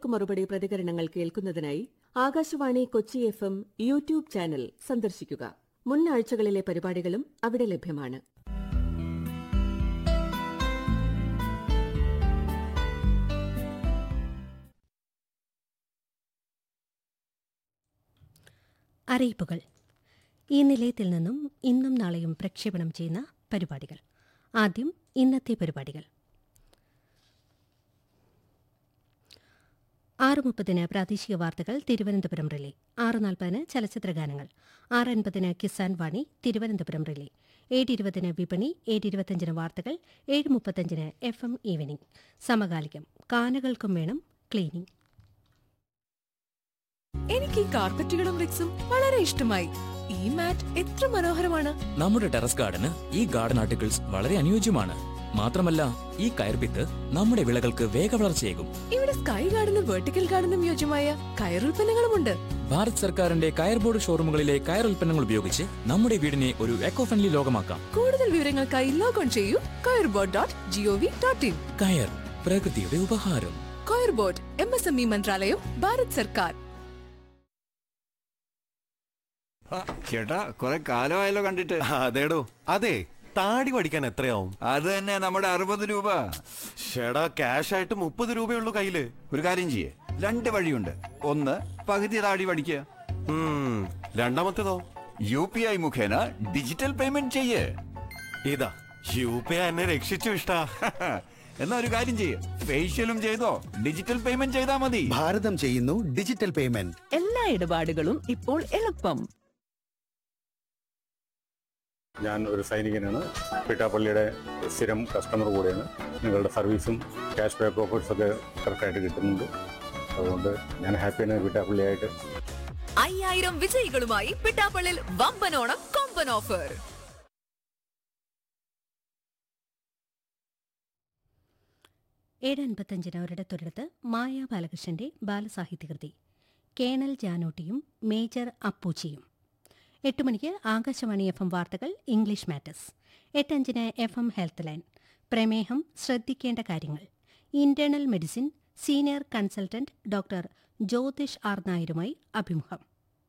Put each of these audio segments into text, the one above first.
മറുപടി പ്രതികരണങ്ങൾ കേൾക്കുന്നതിനായി Akashvani Kochi F M YouTube channel സന്ദർശിക്കുക മുൻ ആഴ്ചകളിലെ പരിപാടികളും അവിടെ ലഭ്യമാണ് അറിയിപ്പുകൾ ഈ നിലയത്തിൽ നിന്നും ഇന്നും നാളെയും പ്രക്ഷേപണം ചെയ്യുന്ന പരിപാടികൾ ആദ്യം ഇന്നത്തെ പരിപാടികൾ ആറ് മുപ്പതിന് പ്രാദേശിക വാർത്തകൾ തിരുവനന്തപുരം റിലേ ആറ് നാൽപ്പതിന് ചലച്ചിത്ര ഗാനങ്ങൾ ആറ് അൻപതിന് കിസാൻ വാണി തിരുവനന്തപുരം റിലേ ഏഴ് ഇരുപതിന് വിപണി ഏഴ് ഇരുപത്തഞ്ചിന് വാർത്തകൾ ഏഴ് മുപ്പത്തഞ്ചിന് എഫ് എം ഈവനിംഗ് സമകാലികം കാനുകൾക്കും വേണം ക്ലീനിംഗ് എനിക്ക് ഈ കാർപ്പറ്റുകളും റിക്സും വളരെ ഇഷ്ടമായി ഈ മാറ്റ് എത്ര മനോഹരമാണ് നമ്മുടെ ടെറസ് ഗാർഡന് ഈ ഗാർഡൻ ആർട്ടിക്കിൾസ് വളരെ അനുയോജ്യമാണ് മാത്രമല്ല ഈ കയർപിത്ത് നമ്മുടെ വിളകൾക്ക് വേഗവളർച്ചയേകും ഇവിടെ സ്കൈ ഗാർഡനും വെർട്ടിക്കൽ ഗാർഡനും യോജ്യമായ കയറുൽപ്പന്നങ്ങളുമുണ്ട് ഭാരത് സർക്കാരിന്റെ കയർ ബോർഡ് ഷോറൂമുകളിലെ കയർ ഉൽപ്പന്നങ്ങൾ ഉപയോഗിച്ച് നമ്മുടെ വീടിനെ ഒരു എക്കോ ഫ്രണ്ട്ലി ലോകമാക്കാം കൂടുതൽ വിവരങ്ങൾക്കായി ലോഗോൺ ചെയ്യൂ coirboard dot G O V dot in കയർ പ്രകൃതിയുടെ ഉപഹാരം coirboard M S M E മന്ത്രാലയം ഭാരത് സർക്കാർ ആ, ചേട്ടാ കുറെ കാലമായല്ലോ കണ്ടിട്ട് അതേടോ അതെ താടി പഠിക്കാൻ എത്രയാവും അത് തന്നെ നമ്മുടെ അറുപത് രൂപ ഷേടാ ക്യാഷ് ആയിട്ട് മുപ്പത് രൂപയുള്ളൂ കയ്യില് ഒരു കാര്യം ചെയ്യേ രണ്ട് വഴിയുണ്ട് ഒന്ന് പകുതി താടി പഠിക്കുക ഉം, രണ്ടാമത്തേതോ യു പി ഐ മുഖേന ഡിജിറ്റൽ പേയ്മെന്റ് ചെയ്യേ ഇതാ യു പി ഐ എന്നെ രക്ഷിച്ചു ഇഷ്ടാ എന്നാ ഒരു കാര്യം ചെയ്യേ ഫേഷ്യലും ചെയ്തോ ഡിജിറ്റൽ പേയ്മെന്റ് ചെയ്താ മതി ഭാരതം ചെയ്യുന്നു ഡിജിറ്റൽ പേയ്മെന്റ് എല്ലാ ഇടപാടുകളും ഇപ്പോൾ എളുപ്പം ഞാൻ ഒരു സൈനികനാണ് പിട്ടാപ്പള്ളിയുടെ സ്ഥിരം കസ്റ്റമർ കൂടെയാണ് നിങ്ങളുടെ സർവീസും ക്യാഷ് ബാക്ക് ഓഫേഴ്സ് ഒക്കെ കറക്റ്റായിട്ട് കിട്ടുന്നുണ്ട് അതുകൊണ്ട് ഞാൻ ഹാപ്പിയാണ് പിട്ടാപ്പള്ളിയായിട്ട് അയ്യായിരം വിജയികളുമായി പിട്ടാപ്പള്ളിൽ വമ്പനോണം കൊമ്പൻ ഓഫർ ഏഴ് അൻപത്തഞ്ചിന് ഒരിടത്തൊരിടത്ത് മായ ബാലകൃഷ്ണന്റെ ബാലസാഹിത്യകൃതി കേണൽ ജാനോട്ടിയും മേജർ അപ്പൂച്ചിയും എട്ട് മണിക്ക് ആകാശവാണി എഫ് എം വാർത്തകൾ ഇംഗ്ലീഷ് മാറ്റേഴ്സ് എട്ടഞ്ചിന് എഫ് എം ഹെൽത്ത് ലൈൻ പ്രമേഹം ശ്രദ്ധിക്കേണ്ട കാര്യങ്ങൾ internal medicine senior consultant doctor Jyothish R നായരുമായി അഭിമുഖം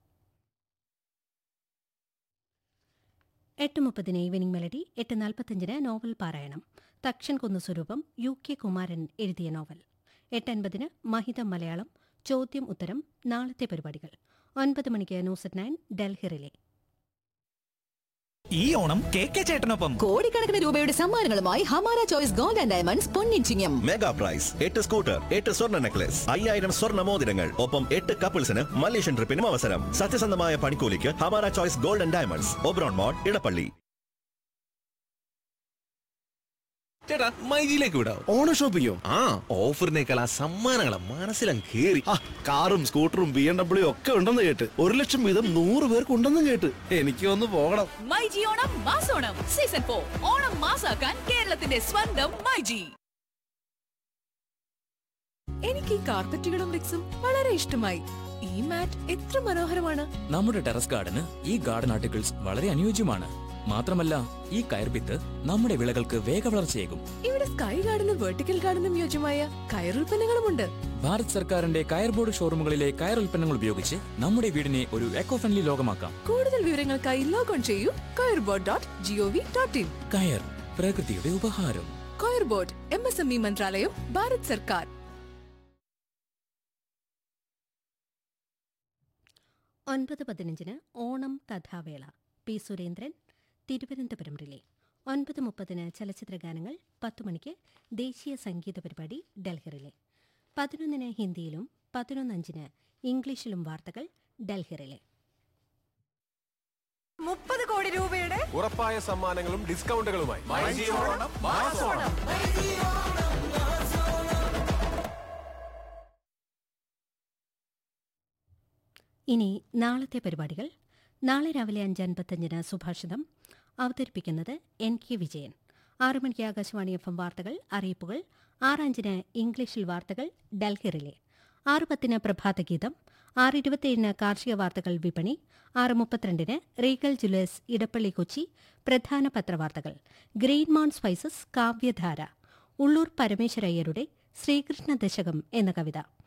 എട്ട് മുപ്പതിന് ഈവനിംഗ് മെലഡി എട്ട് നാൽപ്പത്തഞ്ചിന് നോവൽ പാരായണം തക്ഷൻ കുന്ന് സ്വരൂപം യു കെ കുമാരൻ എഴുതിയ നോവൽ എട്ട് അൻപതിന് മഹിതം മലയാളം ചോദ്യം ഉത്തരം നാളത്തെ പരിപാടികൾ ഒൻപത് മണിക്ക് news at nine Delhi relay ഈ ഓണം കെ കെ ചേട്ടനൊപ്പം കോടിക്കണക്കിന് രൂപയുടെ സമ്മാനങ്ങളുമായി Hamara choice gold and diamonds പൊന്നിച്ചിങ്ങം മെഗാ പ്രൈസ് എട്ട് സ്കൂട്ടർ എട്ട് സ്വർണ്ണ നെക്ലസ് അയ്യായിരം സ്വർണ്ണ മോതിരങ്ങൾ ഒപ്പം എട്ട് കപ്പിൾസിന് മലേഷ്യൻ ട്രിപ്പിനും അവസരം സത്യസന്ധമായ പണിക്കൂലിക്ക് Hamara choice gold and diamonds Oberon മോഡ് ഇടപ്പള്ളി ചേട്ടാ മൈജിയിലേക്ക് വിടാം ഓണ ഷോപ്പിങ്ങോ ആ ഓഫറിനേക്കാൾ ആ സമ്മാനങ്ങളെ മനസ്സിലങ്ങ് കേറി ആ കാറും സ്കൂട്ടറും ബി എം ഡബ്ല്യു ഒക്കെ ഉണ്ടെന്ന് കേട്ട് ഒരു ലക്ഷം വീതം നൂറ് പേർക്ക് ഉണ്ടെന്നും കേട്ട് എനിക്ക് ഒന്ന് പോകണം മൈജി ഓണം മാസോണം സീസൺ ഫോർ ഓണം മാസാക്കാൻ കേരളത്തിന്റെ സ്വന്തം മൈജി എനിക്ക് ഈ കാർപ്പറ്റുകളും റിക്സും വളരെ ഇഷ്ടമായി ഈ മാറ്റ് എത്ര മനോഹരമാണ് നമ്മുടെ ടെറസ് ഗാർഡന് ഈ ഗാർഡൻ ആർട്ടിക്കിൾസ് വളരെ അനുയോജ്യമാണ് മാത്രമല്ല ഈ കയർപിത്ത് നമ്മുടെ വിളകൾക്ക് വേഗവളർച്ചയേകും ഇവിടെ സ്കൈ ഗാർഡനും വെർട്ടിക്കൽ ഗാർഡനും യോജ്യമായ കയറുൽപ്പന്നങ്ങളുമുണ്ട് ഭാരത് സർക്കാരിന്റെ കയർ ബോർഡ് ഷോറൂമുകളിലെ കയർ ഉൽപ്പന്നങ്ങൾ ഉപയോഗിച്ച് നമ്മുടെ വീടിനെ ഒരു എക്കോ ഫ്രണ്ട്ലി ലോകമാക്കാം കൂടുതൽ വിവരങ്ങൾക്കായി ലോഗോൺ ചെയ്യൂ coirboard dot G O V dot in കയർ പ്രകൃതിയുടെ ഉപഹാരം coirboard M S M E മന്ത്രാലയം ഭാരത് സർക്കാർ ഒൻപത് പതിനഞ്ചിന് ഓണം കഥാവേള പി സുരേന്ദ്രൻ തിരുവനന്തപുരം റിലേ ഒൻപത് മുപ്പതിന് ചലച്ചിത്ര ഗാനങ്ങൾ പത്ത് മണിക്ക് ദേശീയ സംഗീത പരിപാടി ഡൽഹി റിലേ പതിനൊന്നിന് ഹിന്ദിയിലും പതിനൊന്നഞ്ചിന് ഇംഗ്ലീഷിലും വാർത്തകൾ ഡൽഹി റിലേ മുപ്പത് കോടി രൂപയുടെ ഉറപ്പായ സമ്മാനങ്ങളും ഡിസ്കൗണ്ടുകളുമായി ഇനി നാളത്തെ പരിപാടികൾ നാളെ രാവിലെ അഞ്ച് അൻപത്തഞ്ചിന് സുഭാഷിതം അവതരിപ്പിക്കുന്നത് എൻ കെ വിജയൻ ആറ് മണിക്ക് ആകാശവാണി എഫ് എം വാർത്തകൾ അറിയിപ്പുകൾ ആറഞ്ചിന് ഇംഗ്ലീഷിൽ വാർത്തകൾ ഡൽഹി റിലേ ആറ് പത്തിന് പ്രഭാതഗീതം ആറ് ഇരുപത്തിയേഴിന് കാർഷിക വാർത്തകൾ വിപണി ആറ് മുപ്പത്തിരണ്ടിന് റീഗൽ ജുവലേഴ്സ് ഇടപ്പള്ളി കൊച്ചി പ്രധാന പത്രവാർത്തകൾ ഗ്രീൻ മൗണ്ട് സ്പൈസസ് കാവ്യധാര ഉള്ളൂർ പരമേശ്വരയ്യരുടെ ശ്രീകൃഷ്ണ ദശകം എന്ന കവിത